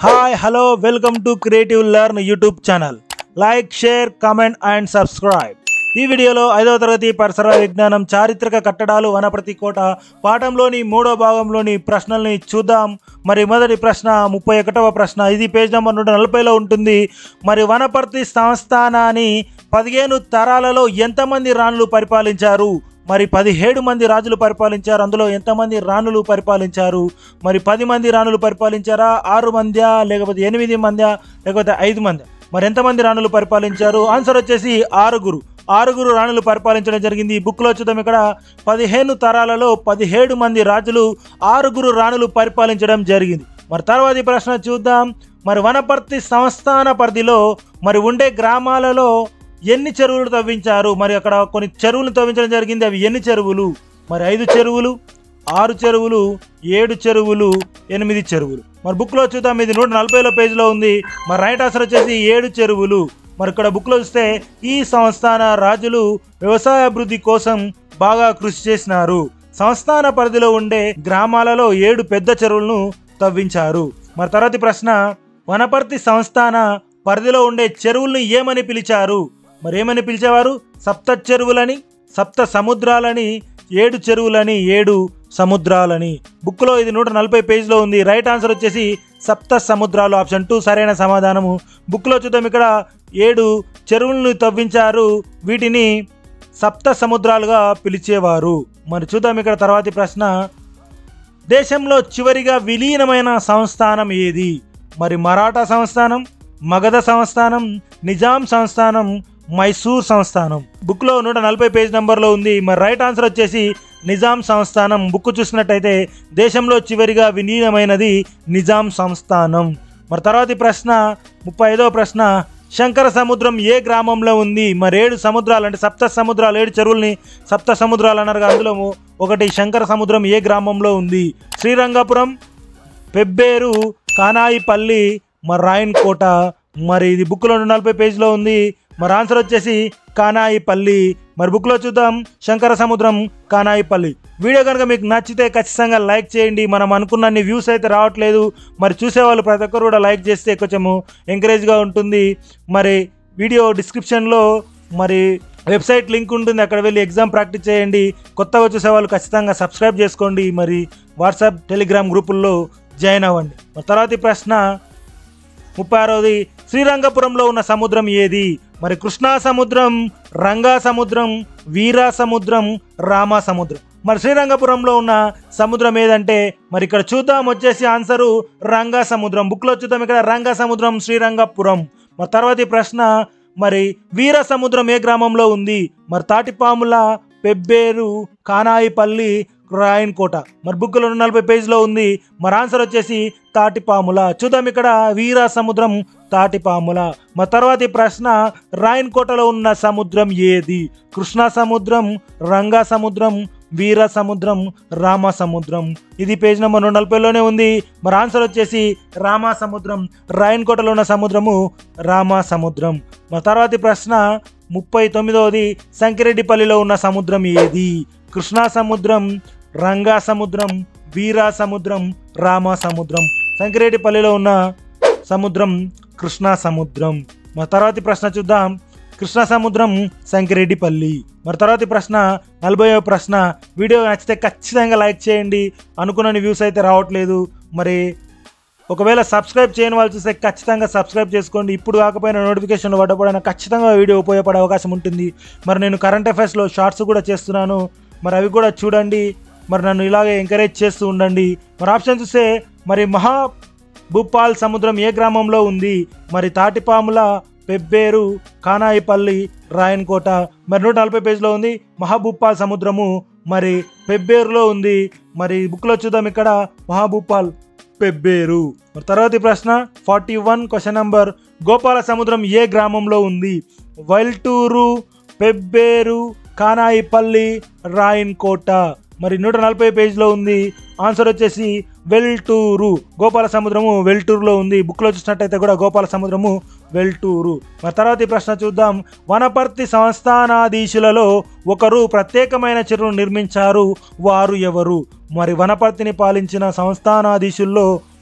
hi hello welcome to creative learn YouTube channel like share comment and subscribe ఈ వీడియోలో ఐదవ తరగతి పరిసర విజ్ఞానం చారిత్రక కట్టడాలు వనప్రతి కోట పాఠంలోని మూడో భాగంలోని ప్రశ్నల్ని చూద్దాం మరి మొదటి ప్రశ్న ముప్పై ఒకటవ ప్రశ్న ఇది పేజ్ నెంబర్ నూట నలభైలో ఉంటుంది మరి వనపర్తి సంస్థానాన్ని పదిహేను తరాలలో ఎంతమంది రాణులు పరిపాలించారు మరి పదిహేడు మంది రాజులు పరిపాలించారు అందులో ఎంతమంది రాణులు పరిపాలించారు మరి పది మంది రాణులు పరిపాలించారా ఆరు మంద్యా లేకపోతే ఎనిమిది మంద్యా లేకపోతే ఐదు మంది మరి ఎంతమంది రాణులు పరిపాలించారు ఆన్సర్ వచ్చేసి ఆరుగురు ఆరుగురు రాణులు పరిపాలించడం జరిగింది ఈ బుక్లో చూద్దాం ఇక్కడ పదిహేను తరాలలో పదిహేడు మంది రాజులు ఆరుగురు రాణులు పరిపాలించడం జరిగింది మరి తర్వాతి ప్రశ్న చూద్దాం మరి వనపర్తి సంస్థాన పరిధిలో మరి ఉండే గ్రామాలలో ఎన్ని చెరువులు తవ్వించారు మరి అక్కడ కొన్ని చెరువులు తవ్వించడం జరిగింది అవి ఎన్ని చెరువులు మరి ఐదు చెరువులు ఆరు చెరువులు ఏడు చెరువులు ఎనిమిది చెరువులు మరి బుక్లో చూద్దాం ఇది నూట నలభైలో పేజీలో ఉంది మరి రైట్ ఆన్సర్ వచ్చేసి ఏడు చెరువులు మరి ఇక్కడ బుక్లో చూస్తే ఈ సంస్థాన రాజులు వ్యవసాయ అభివృద్ధి కోసం బాగా కృషి చేసినారు సంస్థాన పరిధిలో ఉండే గ్రామాలలో ఏడు పెద్ద చెరువులను తవ్వించారు మరి తర్వాతి ప్రశ్న వనపర్తి సంస్థాన పరిధిలో ఉండే చెరువుల్ని ఏమని పిలిచారు మరి ఏమని పిలిచేవారు సప్త చెరువులని సప్త సముద్రాలని ఏడు చెరువులని ఏడు సముద్రాలని బుక్లో ఇది నూట నలభై పేజీలో ఉంది రైట్ ఆన్సర్ వచ్చేసి సప్త సముద్రాలు ఆప్షన్ టూ సరైన సమాధానము బుక్లో చూద్దాం ఇక్కడ ఏడు చెరువులను తవ్వించారు వీటిని సప్త సముద్రాలుగా పిలిచేవారు మరి చూద్దాం ఇక్కడ తర్వాతి ప్రశ్న దేశంలో చివరిగా విలీనమైన సంస్థానం ఏది మరి మరాఠా సంస్థానం మగధ సంస్థానం నిజాం సంస్థానం మైసూర్ సంస్థానం బుక్లో నూట నలభై పేజ్ నెంబర్లో ఉంది మరి రైట్ ఆన్సర్ వచ్చేసి నిజాం సంస్థానం బుక్ చూసినట్టయితే దేశంలో చివరిగా విలీనమైనది నిజాం సంస్థానం మరి తర్వాతి ప్రశ్న ముప్పై ఐదవ ప్రశ్న శంకర సముద్రం ఏ గ్రామంలో ఉంది మరి ఏడు సముద్రాలు అంటే సప్త సముద్రాలు ఏడు చెరువుల్ని సప్త సముద్రాలు అన్నారు కదా, అందులో ఒకటి శంకర సముద్రం ఏ గ్రామంలో ఉంది శ్రీరంగపురం పెబ్బేరు కానాయిపల్లి మరి రాయన్ కోట మరి ఇది బుక్లో నలభై పేజీలో ఉంది మరి ఆన్సర్ వచ్చేసి కానాయిపల్లి మరి బుక్లో చూద్దాం శంకర సముద్రం కానాయిపల్లి వీడియో కనుక మీకు నచ్చితే ఖచ్చితంగా లైక్ చేయండి మనం అనుకున్నన్ని వ్యూస్ అయితే రావట్లేదు మరి చూసేవాళ్ళు ప్రతి ఒక్కరు కూడా లైక్ చేస్తే కొంచెము ఎంకరేజ్గా ఉంటుంది మరి వీడియో డిస్క్రిప్షన్లో మరి వెబ్సైట్ లింక్ ఉంటుంది అక్కడ వెళ్ళి ఎగ్జామ్ ప్రాక్టీస్ చేయండి కొత్తగా చూసే వాళ్ళు ఖచ్చితంగా సబ్స్క్రైబ్ చేసుకోండి మరి వాట్సాప్ టెలిగ్రామ్ గ్రూపుల్లో జాయిన్ అవ్వండి మరి తర్వాతి ప్రశ్న ముప్పై ఆరవది శ్రీరంగపురంలో ఉన్న సముద్రం ఏది మరి కృష్ణా సముద్రం రంగా సముద్రం వీరా సముద్రం రామా సముద్రం మరి శ్రీరంగపురంలో ఉన్న సముద్రం ఏదంటే మరి ఇక్కడ చూద్దాం వచ్చేసి ఆన్సరు రంగా సముద్రం బుక్లో చూద్దాం ఇక్కడ రంగా సముద్రం శ్రీరంగపురం మరి తర్వాతి ప్రశ్న మరి వీర సముద్రం ఏ గ్రామంలో ఉంది మరి తాటిపాముల పెబ్బేరు కానాయిపల్లి రాయన్ కోట మరి బుక్లో నలభై పేజీలో ఉంది మరి ఆన్సర్ వచ్చేసి తాటిపాముల చూద్దాం ఇక్కడ వీర సముద్రం తాటిపాముల మరి తర్వాతి ప్రశ్న రాయన్ కోటలో ఉన్న సముద్రం ఏది కృష్ణా సముద్రం రంగా సముద్రం వీర సముద్రం రామ సముద్రం ఇది పేజ్ నెంబర్ నూట నలభైలోనే ఉంది మరి ఆన్సర్ వచ్చేసి రామ సముద్రం రాయన్ కోటలో ఉన్న సముద్రము రామ సముద్రం మరి తర్వాతి ప్రశ్న ముప్పై తొమ్మిదవది సంకిరెడ్డిపల్లిలో ఉన్న సముద్రం ఏది కృష్ణా సముద్రం రంగా సముద్రం వీరా సముద్రం రామ సముద్రం సంకిరెడ్డిపల్లిలో ఉన్న సముద్రం కృష్ణా సముద్రం మరి తర్వాతి ప్రశ్న చూద్దాం కృష్ణా సముద్రం సంకిరెడ్డిపల్లి మరి తర్వాతి ప్రశ్న నలభైవ ప్రశ్న వీడియో నచ్చితే ఖచ్చితంగా లైక్ చేయండి అనుకున్న వ్యూస్ అయితే రావట్లేదు మరి ఒకవేళ సబ్స్క్రైబ్ చేయని వాళ్ళు చూస్తే ఖచ్చితంగా సబ్స్క్రైబ్ చేసుకోండి ఇప్పుడు కాకపోయినా నోటిఫికేషన్ పడకపోయినా ఖచ్చితంగా వీడియో ఉపయోగపడే అవకాశం ఉంటుంది మరి నేను కరెంట్ అఫైర్స్లో షార్ట్స్ కూడా చేస్తున్నాను మరి అవి కూడా చూడండి మరి నన్ను ఇలాగే ఎంకరేజ్ చేస్తూ ఉండండి మరి ఆప్షన్ చూస్తే మరి మహా భూపాల్ సముద్రం ఏ గ్రామంలో ఉంది మరి తాటిపాముల పెబ్బేరు కానాయిపల్లి రాయన్కోట మరి నూట నలభై పేజీలో ఉంది మహాభూపాల్ సముద్రము మరి పెబ్బేరులో ఉంది మరి బుక్లో చూద్దాం ఇక్కడ మహాభూపాల్ పెబ్బేరు మరి తర్వాతి ప్రశ్న forty one question number Gopala Samudram ఏ గ్రామంలో ఉంది వైల్టూరు పెబ్బేరు కానాయిపల్లి రాయన్కోట మరి నూట నలభై పేజ్లో ఉంది ఆన్సర్ వచ్చేసి వెల్టూరు గోపాల సముద్రము వెల్టూరులో ఉంది బుక్లో చూసినట్టయితే కూడా గోపాల సముద్రము వెల్టూరు మరి తర్వాతి ప్రశ్న చూద్దాం వనపర్తి సంస్థానాధీశులలో ఒకరు ప్రత్యేకమైన చెరువును నిర్మించారు వారు ఎవరు మరి వనపర్తిని పాలించిన సంస్థానాధీశుల్లో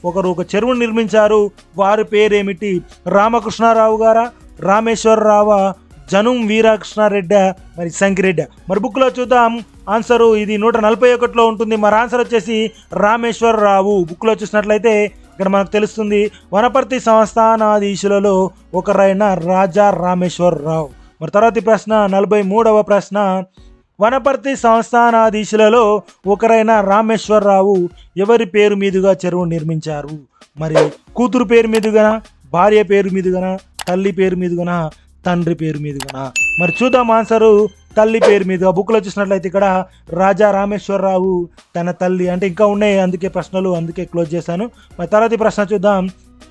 ఒకరు ఒక చెరువును నిర్మించారు వారి పేరేమిటి రామకృష్ణారావు గారా రామేశ్వరరావా జనుం వీరకృష్ణారెడ్డి మరి సంకిరెడ్డి మరి బుక్లో చూద్దాం ఆన్సరు ఇది నూట నలభై ఒకటిలో ఉంటుంది మరి ఆన్సర్ వచ్చేసి రామేశ్వరరావు బుక్లో చూసినట్లయితే ఇక్కడ మనకు తెలుస్తుంది వనపర్తి సంస్థానాధీశులలో ఒకరైన రాజా రామేశ్వరరావు మరి తర్వాతి ప్రశ్న నలభై మూడవ ప్రశ్న వనపర్తి సంస్థానాధీశులలో ఒకరైన రామేశ్వరరావు ఎవరి పేరు మీదుగా చెరువు నిర్మించారు మరి కూతురు పేరు మీదుగా భార్య పేరు మీదుగా తల్లి పేరు మీదుగా తండ్రి పేరు మీదుగా మరి చూద్దాం ఆన్సరు తల్లి పేరు మీదుగా బుక్లో చూసినట్లయితే ఇక్కడ రాజా రామేశ్వరరావు తన తల్లి అంటే ఇంకా ఉన్నాయి అందుకే ప్రశ్నలు అందుకే క్లోజ్ చేశాను మరి తర్వాతి ప్రశ్న చూద్దాం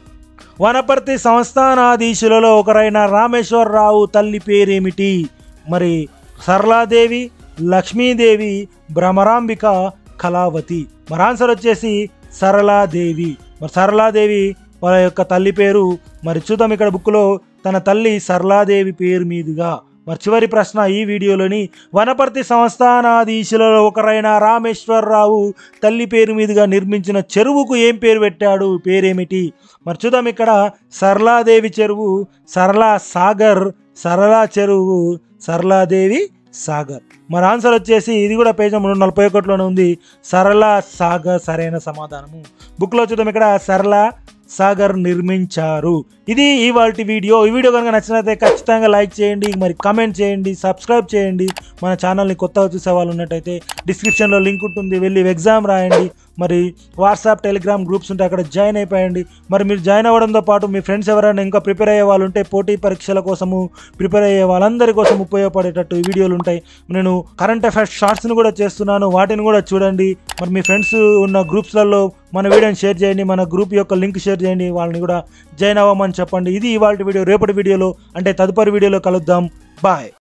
వనపర్తి సంస్థానాధీశులలో ఒకరైన రామేశ్వరరావు తల్లి పేరేమిటి మరి సరళాదేవి లక్ష్మీదేవి భ్రమరాంబిక కళావతి మరి ఆన్సర్ వచ్చేసి సరళాదేవి మరి సరళాదేవి వాళ్ళ యొక్క తల్లి పేరు మరి చూద్దాం ఇక్కడ బుక్లో తన తల్లి సరళాదేవి పేరు మీదుగా మరి చివరి ప్రశ్న ఈ వీడియోలోని వనపర్తి సంస్థానాధీశులలో ఒకరైన రామేశ్వరరావు తల్లి పేరు మీదుగా నిర్మించిన చెరువుకు ఏం పేరు పెట్టాడు పేరేమిటి మరి చూద్దాం ఇక్కడ సరళాదేవి చెరువు సరళా సాగర్ సరళా చెరువు సరళాదేవి సాగర్ మరి ఆన్సర్ వచ్చేసి ఇది కూడా పేజ్ నెంబర్ నలభై ఒకటిలోనే ఉంది సరళ సాగర్ సరైన సమాధానము బుక్లో చూద్దాం ఇక్కడ సరళ సాగర్ నిర్మించారు ఇది ఇవాళ వీడియో ఈ వీడియో కనుక నచ్చినట్లయితే ఖచ్చితంగా లైక్ చేయండి మరి కామెంట్ చేయండి సబ్స్క్రైబ్ చేయండి మన ఛానల్ని కొత్తగా చూసే వాళ్ళు ఉన్నట్టయితే డిస్క్రిప్షన్లో లింక్ ఉంటుంది వెళ్ళి ఎగ్జామ్ రాయండి మరి వాట్సాప్ టెలిగ్రామ్ గ్రూప్స్ ఉంటే అక్కడ జాయిన్ అయిపోయండి మరి మీరు జాయిన్ అవ్వడంతో పాటు మీ ఫ్రెండ్స్ ఎవరైనా ఇంకా ప్రిపేర్ అయ్యే వాళ్ళు ఉంటే పోటీ పరీక్షల కోసము ప్రిపేర్ అయ్యే వాళ్ళందరి కోసం ఉపయోగపడేటట్టు ఈ వీడియోలు ఉంటాయి నేను కరెంట్ అఫైర్స్ షార్ట్స్ని కూడా చేస్తున్నాను వాటిని కూడా చూడండి మరి మీ ఫ్రెండ్స్ ఉన్న గ్రూప్స్లలో మన వీడియోని షేర్ చేయండి మన గ్రూప్ యొక్క లింక్ షేర్ చేయండి వాళ్ళని కూడా జాయిన్ అవ్వమని చెప్పండి ఇది ఇవాళ వీడియో రేపటి వీడియోలో అంటే తదుపరి వీడియోలో కలుద్దాం బాయ్